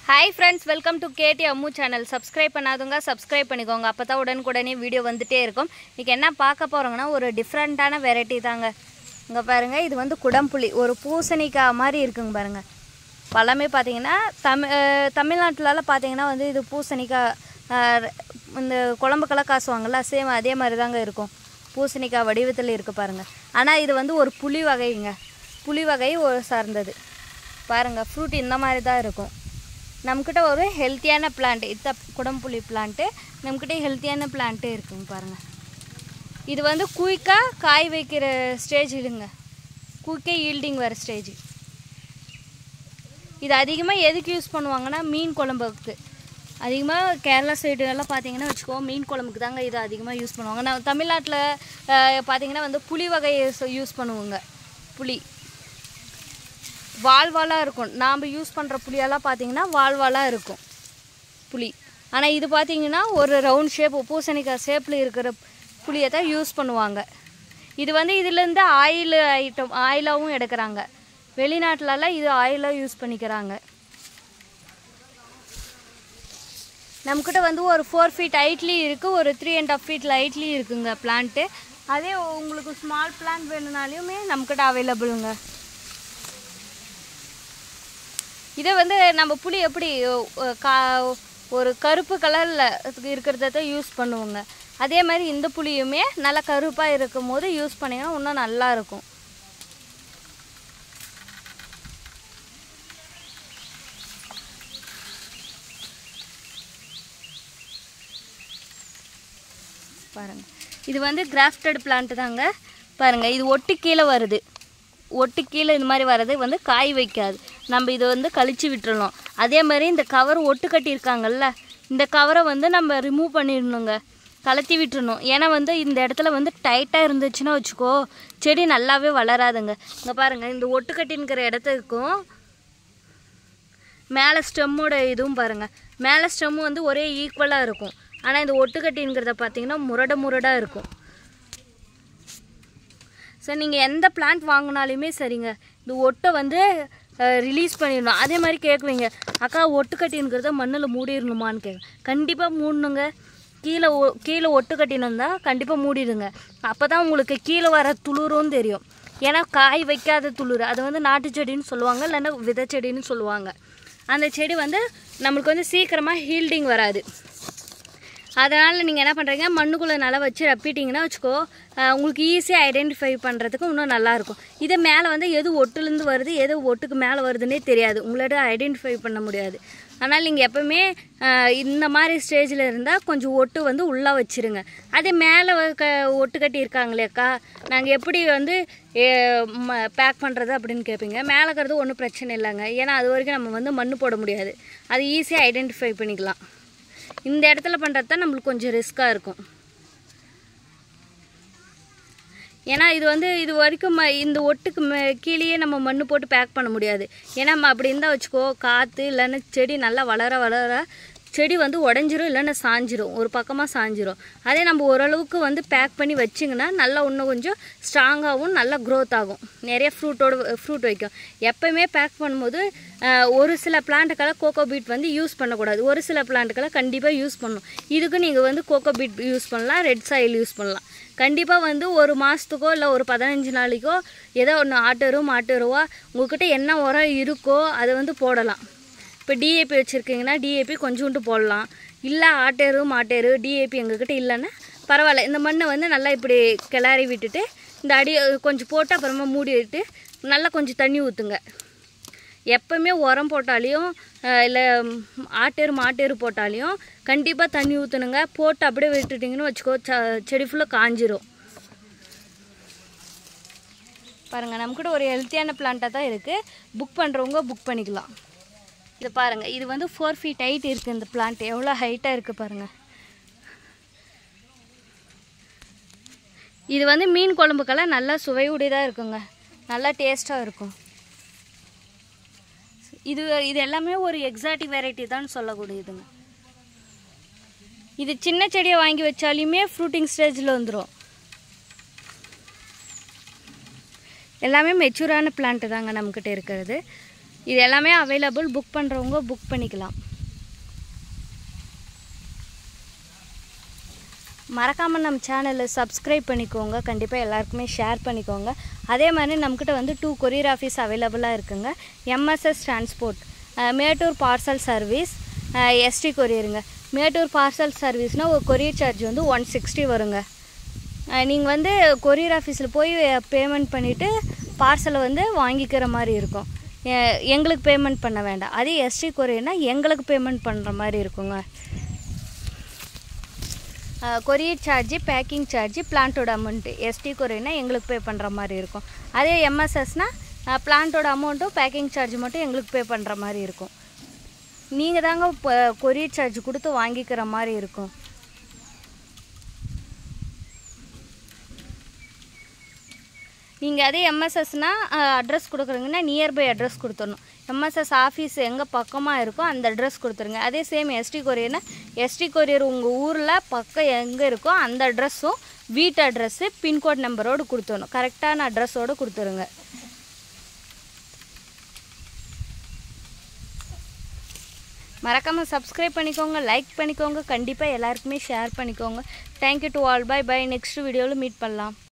hi friends welcome to Kedi Ammu channel subscribe பண்ணாதவங்க subscribe பண்ணிக்கோங்க அப்போ தான் உடனுக்குடனே வீடியோ வந்துட்டே இருக்கும் இன்றைக்கி என்ன பார்க்க போகிறோங்கன்னா ஒரு டிஃப்ரெண்ட்டான வெரைட்டி தாங்க இங்கே பாருங்கள் இது வந்து குடம்புளி ஒரு பூசணிக்காய் மாதிரி இருக்குங்க பாருங்கள் பழமே பார்த்தீங்கன்னா தமிழ் தமிழ்நாட்டிலலாம் பார்த்தீங்கன்னா வந்து இது பூசணிக்காய் அஹ், இந்த குழம்புக்கெல்லாம் காசுவாங்கள்ல சேம் அதே மாதிரி தாங்க இருக்கும் பூசணிக்காய் வடிவத்தில் இருக்குது பாருங்கள் ஆனால் இது வந்து ஒரு புளி வகைங்க புளி வகை ஒரு சார்ந்தது பாருங்கள் ஃப்ரூட் இந்த மாதிரி தான் இருக்கும் நம்மக்கிட்ட ஒரு ஹெல்த்தியான பிளான்ட் இத்த குடம்புளி பிளான்ட்டு நம்மக்கிட்ட ஹெல்த்தியான பிளான்ட்டு இருக்குங்க பாருங்கள் இது வந்து குயிக்காக காய் வைக்கிற ஸ்டேஜ் இல்லைங்க குயிக்காக ஈல்டிங் வர ஸ்டேஜ் இது அதிகமாக எதுக்கு யூஸ் பண்ணுவாங்கன்னா மீன் குழம்புக்கு அதிகமாக கேரளா சைடு எல்லாம் பார்த்தீங்கன்னா வச்சுக்கோ மீன் குழம்புக்கு தாங்க இது அதிகமாக யூஸ் பண்ணுவாங்க நான் தமிழ்நாட்டில் பார்த்தீங்கன்னா வந்து புளி வகையை யூஸ் பண்ணுவோங்க புளி வால் வாலாக இருக்கும் நாம் யூஸ் பண்ணுற புளியெல்லாம் பார்த்தீங்கன்னா வால் வாலாக இருக்கும் புளி ஆனால் இது பார்த்தீங்கன்னா ஒரு ரவுண்ட் ஷேப் பூசணிக்காய் ஷேப்பில் இருக்கிற புளியை தான் யூஸ் பண்ணுவாங்க இது வந்து இதுலேருந்து ஆயில் ஐட்டம் ஆயிலாகவும் எடுக்கிறாங்க வெளிநாட்டிலலாம் இது ஆயிலாக யூஸ் பண்ணிக்கிறாங்க நம்மக்கிட்ட வந்து ஒரு ஃபோர் ஃபீட் ஹைட்லேயும் இருக்குது ஒரு த்ரீ அண்ட் ஆஃப் ஃபீட் ஹைட்லேயும் இருக்குங்க பிளான்ட்டு அதே உங்களுக்கு ஸ்மால் பிளான்ட் வேணும்னாலுமே நம்மக்கிட்ட அவைலபிளுங்க இதை வந்து நம்ம புளி எப்படி அஹ், கா ஒரு கருப்பு கலரில் இருக்கிறத தான் யூஸ் பண்ணுவோங்க அதே மாதிரி இந்த புளியுமே நல்லா கருப்பாக இருக்கும் போது யூஸ் பண்ணிங்கன்னா இன்னும் நல்லா இருக்கும் பாருங்க இது வந்து கிராஃப்டட் பிளான்ட் தாங்க பாருங்க இது ஒட்டு கீழே வருது ஒட்டு கீழே இந்த மாதிரி வர்றது வந்து காய் வைக்காது நம்ம இதை வந்து கழிச்சு விட்டுறணும் அதே மாதிரி இந்த கவர் ஒட்டு கட்டியிருக்காங்கல்ல இந்த கவரை வந்து நம்ம ரிமூவ் பண்ணிடணுங்க கலத்தி விட்டுறணும் ஏன்னா வந்து இந்த இடத்துல வந்து டைட்டாக இருந்துச்சுன்னா வச்சுக்கோ செடி நல்லாவே வளராதுங்க இங்கே பாருங்கள் இந்த ஒட்டு கட்டின்னுக்கிற இடத்துக்கும் மேலே ஸ்டெம்மோட இதுவும் பாருங்கள் மேலே ஸ்டெம்மு வந்து ஒரே ஈக்குவலாக இருக்கும் ஆனால் இந்த ஒட்டுக்கட்டிங்கிறத பார்த்தீங்கன்னா முரட முரடாக இருக்கும் ஸோ நீங்கள் எந்த பிளான்ட் வாங்கினாலுமே சரிங்க இந்த ஒட்டை வந்து ரிலீஸ் பண்ணிடணும் அதே மாதிரி கேட்குவீங்க அக்கா ஒட்டுக்கட்டின்கிறத மண்ணில் மூடிடணுமான்னு கேட்க கண்டிப்பாக மூடணுங்க கீழே ஒ கீழே ஒட்டு கட்டினு கண்டிப்பாக மூடிடுங்க அப்போ தான் உங்களுக்கு கீழே வர துளிரும் தெரியும் ஏன்னா காய் வைக்காத துளிர் அது வந்து நாட்டு செடின்னு சொல்லுவாங்க இல்லைன்னா விதை செடின்னு சொல்லுவாங்க அந்த செடி வந்து நம்மளுக்கு வந்து சீக்கிரமாக ஹீல்டிங் வராது அதனால் நீங்கள் என்ன பண்ணுறீங்க மண்ணுக்குள்ளே நல்லா வச்சு ரப்பிட்டிங்கன்னா வச்சுக்கோ அஹ் உங்களுக்கு ஈஸியாக ஐடென்டிஃபை பண்ணுறதுக்கு இன்னும் நல்லாயிருக்கும் இதே மேலே வந்து எது ஒட்டுலேருந்து வருது எது ஒட்டுக்கு மேலே வருதுன்னே தெரியாது உங்களோட ஐடென்டிஃபை பண்ண முடியாது அதனால் நீங்கள் எப்போவுமே அஹ் இந்த மாதிரி ஸ்டேஜில் இருந்தால் கொஞ்சம் ஒட்டு வந்து உள்ளே வச்சிருங்க அதே மேலே க ஒட்டு கட்டி இருக்காங்களேக்கா நாங்கள் எப்படி வந்து பேக் பண்ணுறது அப்படின்னு கேட்பீங்க மேலே இருக்கிறது ஒன்றும் பிரச்சனை இல்லைங்க ஏன்னா அது வரைக்கும் நம்ம வந்து மண் போட முடியாது அது ஈஸியாக ஐடென்டிஃபை பண்ணிக்கலாம் இந்த இடத்துல பண்ணுறது தான் நம்மளுக்கு கொஞ்சம் ரிஸ்க்காக இருக்கும் ஏன்னா இது வந்து இது வரைக்கும் ம இந்த ஒட்டுக்கு மே கீழேயே நம்ம மண் போட்டு பேக் பண்ண முடியாது ஏன்னா நம்ம அப்படி இருந்தால் வச்சுக்கோ காற்று இல்லைன்னா செடி நல்லா வளர வளர செடி வந்து உடஞ்சிரும் இல்லைன்னா சாஞ்சிரும் ஒரு பக்கமாக சாஞ்சிரும் அதே நம்ம ஓரளவுக்கு வந்து பேக் பண்ணி வச்சிங்கன்னா நல்லா இன்னும் கொஞ்சம் ஸ்ட்ராங்காகவும் நல்லா க்ரோத் ஆகும் நிறைய ஃப்ரூட்டோட ஃப்ரூட் வைக்கும் எப்போயுமே பேக் பண்ணும்போது அஹ், ஒரு சில பிளான்ட்டுக்கெல்லாம் கோகோ பீட் வந்து யூஸ் பண்ணக்கூடாது ஒரு சில பிளான்ட்டுக்கெல்லாம் கண்டிப்பாக யூஸ் பண்ணணும் இதுக்கு நீங்கள் வந்து கோகோ பீட் யூஸ் பண்ணலாம் ரெட் சாயில் யூஸ் பண்ணலாம் கண்டிப்பாக வந்து ஒரு மாதத்துக்கோ இல்லை ஒரு பதினஞ்சு நாளைக்கோ ஏதோ ஒன்று ஆட்டரு மாட்டருவா உங்கள்கிட்ட என்ன உரம் இருக்கோ அதை வந்து போடலாம் இப்போ டிஏபி வச்சுருக்கீங்கன்னா டிஏபி கொஞ்சோண்டு போடலாம் இல்லை ஆட்டேரு மாட்டேரு டிஏபி எங்ககிட்ட இல்லைன்னா பரவாயில்ல இந்த மண்ணை வந்து நல்லா இப்படி கிளறி விட்டுட்டு இந்த அடி கொஞ்சம் போட்டு அப்புறமா மூடி விட்டு நல்லா கொஞ்சம் தண்ணி ஊற்றுங்க எப்போவுமே உரம் போட்டாலையும் இல்லை ஆட்டேரு மாட்டேரு போட்டாலையும் கண்டிப்பாக தண்ணி ஊற்றணுங்க போட்டு அப்படியே விட்டுட்டிங்கன்னு வச்சுக்கோ ச செடி ஃபுல்லாக காஞ்சிரும் பாருங்கள் நம்மக்கிட்ட ஒரு ஹெல்த்தியான பிளான்ட்டாக தான் இருக்குது புக் பண்ணுறவங்க புக் பண்ணிக்கலாம் இது பாருங்கள் இது வந்து ஃபோர் ஃபீட் ஹைட் இருக்குது இந்த பிளான்ட் எவ்வளோ ஹைட்டாக இருக்குது பாருங்கள் இது வந்து மீன் குழம்புக்கெல்லாம் நல்லா சுவையுடையதாக இருக்குங்க நல்லா டேஸ்ட்டாக இருக்கும் இது இது எல்லாமே ஒரு எக்ஸாட்டிக் வெரைட்டி தான் சொல்லக்கூடியதுங்க இது சின்ன செடியை வாங்கி வச்சாலுமே ஃப்ரூட்டிங் ஸ்டேஜில் வந்துடும் எல்லாமே மெச்சூரான பிளான்ட்டு தாங்க நம்மக்கிட்ட இருக்கிறது இது எல்லாமே அவைலபிள் புக் பண்ணுறவங்க புக் பண்ணிக்கலாம் மறக்காமல் நம்ம சேனலை சப்ஸ்கிரைப் பண்ணிக்கோங்க கண்டிப்பாக எல்லாருக்குமே ஷேர் பண்ணிக்கோங்க அதே மாதிரி நம்மக்கிட்ட வந்து டூ கொரியர் ஆஃபீஸ் அவைலபிளாக இருக்குங்க MSS transport Mettur parcel service ST கொரியருங்க மேட்டூர் பார்சல் சர்வீஸ்னால் ஒரு கொரியர் சார்ஜ் வந்து ஒன் சிக்ஸ்டி வருங்க நீங்கள் வந்து கொரியர் ஆஃபீஸில் போய் பேமெண்ட் பண்ணிவிட்டு பார்சலை வந்து வாங்கிக்கிற மாதிரி இருக்கும் எ- எங்களுக்கு பேமெண்ட் பண்ண வேண்டாம் அதே எஸ்டி கொரியர்னால் எங்களுக்கு பேமெண்ட் பண்ணுற மாதிரி இருக்குங்க கொரியர் சார்ஜு பேக்கிங் சார்ஜு பிளான்ட்டோட அமௌண்ட்டு எஸ்டி கொரியர்னா எங்களுக்கு பே பண்ணுற மாதிரி இருக்கும் அதே எம்எஸ்எஸ்னால் பிளான்ட்டோட அமௌண்ட்டும் பேக்கிங் சார்ஜ் மட்டும் எங்களுக்கு பே பண்ணுற மாதிரி இருக்கும் நீங்கள் தாங்க இப்போ கொரியர் சார்ஜ் கொடுத்து வாங்கிக்கிற மாதிரி இருக்கும் நீங்கள் அதே எம்எஸ்எஸ்னால் அட்ரஸ் கொடுக்குறீங்கன்னா நியர்பை அட்ரஸ் கொடுத்துடணும் எம்எஸ்எஸ் ஆஃபீஸ் எங்கே பக்கமாக இருக்கோ அந்த அட்ரஸ் கொடுத்துருங்க அதே சேம் எஸ்டி கொரியர்னா எஸ்டி கொரியர் உங்கள் ஊரில் பக்கம் எங்கே இருக்கோ அந்த அட்ரஸும் வீட்டு அட்ரஸ்ஸு பின்கோட் நம்பரோடு கொடுத்துடணும் கரெக்டான அட்ரஸோடு கொடுத்துருங்க மறக்காமல் சப்ஸ்கிரைப் பண்ணிக்கோங்க லைக் பண்ணிக்கோங்க கண்டிப்பாக எல்லாருக்குமே ஷேர் பண்ணிக்கோங்க thank you to all bye bye next வீடியோவில் மீட் பண்ணலாம்